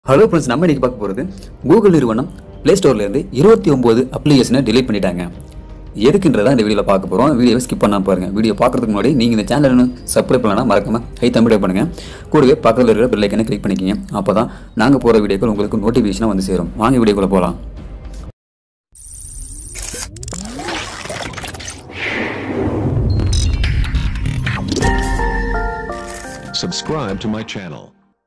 Hello friends நம்ம இன்னைக்கு பார்க்க போகிறது கூகுள் நிறுவனம் ப்ளே ஸ்டோர்லேருந்து இருபத்தி ஒம்பது அப்ளிகேஷனை delete பண்ணிட்டாங்க எதுக்குன்றதா இந்த வீடியோவில் பார்க்க போகிறோம் வீடியோவை ஸ்கிப் பண்ணாம பாருங்க வீடியோ பார்க்கறதுக்கு முன்னாடி நீங்கள் இந்த சேனல் சப்ஸ்கிரைப் பண்ணலாம் மறக்காம ஹை தமிழ் பண்ணுங்க கூடவே பக்கத்தில் இருக்கிற பெல் ஐக்கனை கிளிக் பண்ணிக்கிங்க அப்போ தான் நாங்கள் போகிற வீடியோக்கள் உங்களுக்கு நோட்டிஃபிகேஷனாக வந்து சேரும் வாங்க வீடியோக்குள்ளே போகலாம் Subscribe to my channel.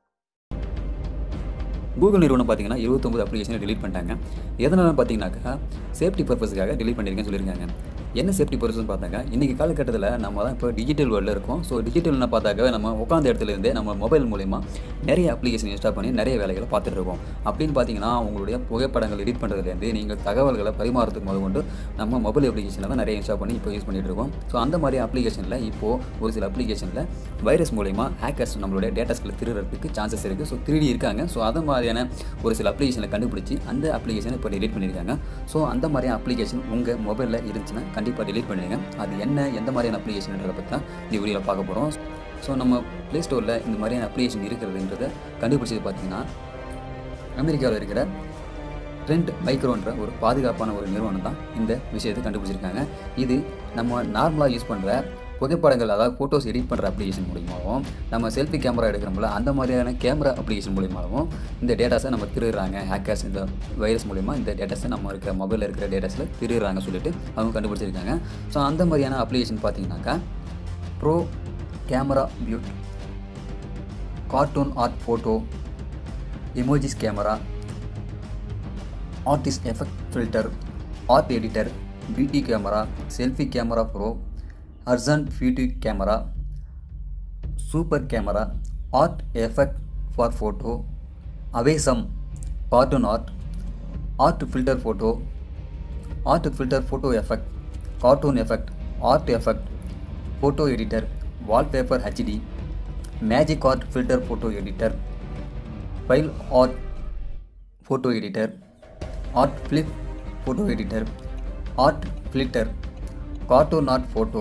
Google நிறுவனம் பார்த்தீங்கன்னா இருபத்தொம்பது அப்ளிகேஷனை delete பண்ணிட்டாங்க எதனால பார்த்தீங்கன்னாக்கா சேஃப்டி பர்பஸுக்காக delete பண்ணியிருக்கேன்னு சொல்லியிருக்காங்க என்ன சேஃப்டி பர்பஸ்னு பார்த்தாங்க இன்றைக்கி காலகட்டத்தில் நம்ம தான் இப்போ டிஜிட்டல் வேர்ல்டில் இருக்கோம் ஸோ டிஜிட்டல்னு பார்த்தாக்க நம்ம உட்காந்த இடத்துல இருந்தே நம்ம மொபைல் மூலிமா நிறைய அப்ளிகேஷன் இன்ஸ்டால் பண்ணி நிறைய வேலைகளை பார்த்துட்டு இருக்கோம் அப்படின்னு பார்த்தீங்கன்னா உங்களுடைய புகைப்படங்கள் எடிட் பண்ணுறதுலேருந்து நீங்கள் தகவல்களை பரிமாறதுக்கு முதல் கொண்டு நம்ம மொபைல் அப்ளிகேஷனில் தான் நிறைய இன்ஸ்டால் பண்ணி இப்போ யூஸ் பண்ணிட்டு இருக்கோம் ஸோ அந்த மாதிரி அப்ளிகேஷனில் இப்போது ஒரு சில அப்ளிகேஷனில் வைரஸ் மூலிமா ஹேக்கர்ஸ் நம்மளுடைய டேட்டாஸ்களை திருடுறதுக்கு சான்சஸ் இருக்குது ஸோ திருடி இருக்காங்க ஸோ அது மாதிரியான ஒரு சில அப்ளிகேஷனை கண்டுபிடிச்சி அந்த அப்ளிகேஷனை இப்போ delete பண்ணியிருக்காங்க ஸோ அந்த மாதிரியான அப்ளிகேஷன் உங்கள் மொபைலில் இருந்துச்சுன்னா கண்டிப்பாக delete பண்ணிடுங்க அது என்ன எந்த மாதிரியான அப்ளிகேஷன்ன்றதை பற்றி தான் இந்த வீடியோவில் பார்க்க போகிறோம் ஸோ நம்ம ப்ளே ஸ்டோரில் இந்த மாதிரியான அப்ளிகேஷன் இருக்கிறதுன்றதை கண்டுபிடிச்சது பார்த்தீங்கன்னா அமெரிக்காவில் இருக்கிற ட்ரெண்ட் மைக்ரோன்ற ஒரு பாதுகாப்பான ஒரு நிறுவனம் தான் இந்த விஷயத்தை கண்டுபிடிச்சிருக்காங்க இது நம்ம நார்மலாக யூஸ் பண்ணுற புகைப்படங்கள் அதாவது ஃபோட்டோஸ் எடிட் பண்ணுற அப்ளிகேஷன் மூலியமாகவும் நம்ம செல்ஃபி கேமரா எடுக்கிறோம்ல அந்த மாதிரியான கேமரா அப்ளிகேஷன் மூலியமாகவும் இந்த டேட்டாஸை நம்ம திருடுறாங்க ஹேக்கர்ஸ் இந்த வைரஸ் மூலிமா இந்த டேட்டாஸை நம்ம இருக்கிற மொபைலில் இருக்கிற டேட்டாஸில் திருடுறாங்க சொல்லிட்டு அவங்க கண்டுபிடிச்சிருக்காங்க ஸோ அந்த மாதிரியான அப்ளிகேஷன் பார்த்தீங்கன்னாக்கா pro camera beaut cartoon art photo emojis camera artist effect filter art editor beauty camera selfie camera pro அர்சன்ட் beauty camera super camera art effect for photo awesome cartoon art art filter photo art filter photo effect cartoon effect art effect photo editor wallpaper HD magic art filter photo editor file art photo editor art flip photo editor art filter cartoon art photo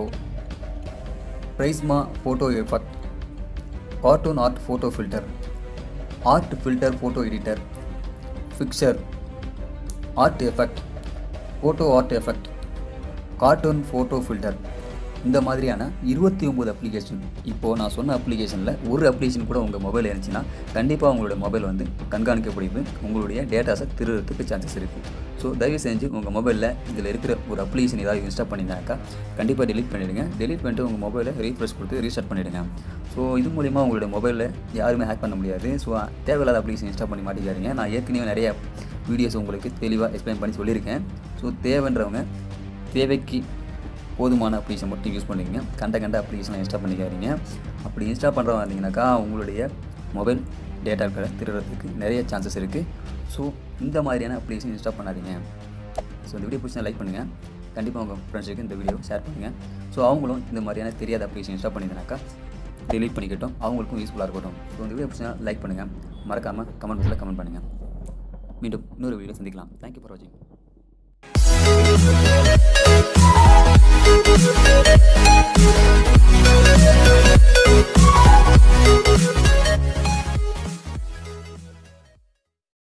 Prisma photo effect cartoon art photo filter art filter photo editor fixer art effect photo art effect cartoon photo filter இந்த மாதிரியான இருபத்தி ஒம்பது application இப்போது நான் சொன்ன அப்ளிகேஷனில் ஒரு application கூட உங்கள் மொபைல் இருந்துச்சுன்னா கண்டிப்பாக உங்களுடைய மொபைல் வந்து கண்காணிக்கப்படுது உங்களுடைய டேட்டாஸை திருடுறதுக்கு சான்சஸ் இருக்குது ஸோ தயவு செஞ்சு உங்கள் மொபைலில் இதில் இருக்கிற ஒரு அப்ளிகேஷன் ஏதாவது இன்ஸ்டால் பண்ணியிருந்தாக்கா கண்டிப்பாக delete பண்ணிவிடுங்க delete பண்ணிட்டு உங்கள் மொபைலை ரீஃப்ரெஷ் கொடுத்து ரீஸ்டார்ட் பண்ணிவிடுங்க ஸோ இது மூலிமா உங்களுடைய மொபைலில் யாருமே ஹேக் பண்ண முடியாது ஸோ தேவையில்லாத அப்ளிகேஷன் இன்ஸ்டால் பண்ணி மாட்டிக்காதீங்க நான் ஏற்கனவே நிறைய வீடியோஸ் உங்களுக்கு தெளிவாக எக்ஸ்பிளைன் பண்ணி சொல்லியிருக்கேன் ஸோ தேவைன்றவங்க தேவைக்கு போதுமான அப்ளிகேஷன் மட்டும் யூஸ் பண்ணிக்கங்க கண்ட கண்ட அப்ளிகேஷன் இன்ஸ்டால் பண்ணிக்காதீங்க அப்படி இன்ஸ்டால் பண்ணுறவங்க இருந்தீங்கன்னாக்கா உங்களுடைய மொபைல் டேட்டாக்களை திருடுறதுக்கு நிறைய சான்சஸ் இருக்குது ஸோ இந்த மாதிரியான அப்ளிகேஷன் இன்ஸ்டால் பண்ணாதீங்க ஸோ இந்த வீடியோ பிடிச்சா லைக் பண்ணுங்கள் கண்டிப்பாக உங்கள் ஃப்ரெண்ட்ஸுக்கு இந்த வீடியோ ஷேர் பண்ணுங்கள் ஸோ அவங்களும் இந்த மாதிரியான தெரியாத அப்ளிகேஷன் இன்ஸ்டால் பண்ணியிருந்தாக்கா delete பண்ணிக்கட்டும் அவங்களுக்கும் யூஸ்ஃபுல்லாக இருக்கட்டும் ஸோ இந்த வீடியோ பிடிச்சா லைக் பண்ணுங்கள் மறக்காமல் கமெண்ட் பாக்ஸில் கமெண்ட் பண்ணுங்கள் மீண்டும் இன்னொரு வீடியோ சந்திக்கலாம் தேங்க்யூ ஃபார் வாட்சிங்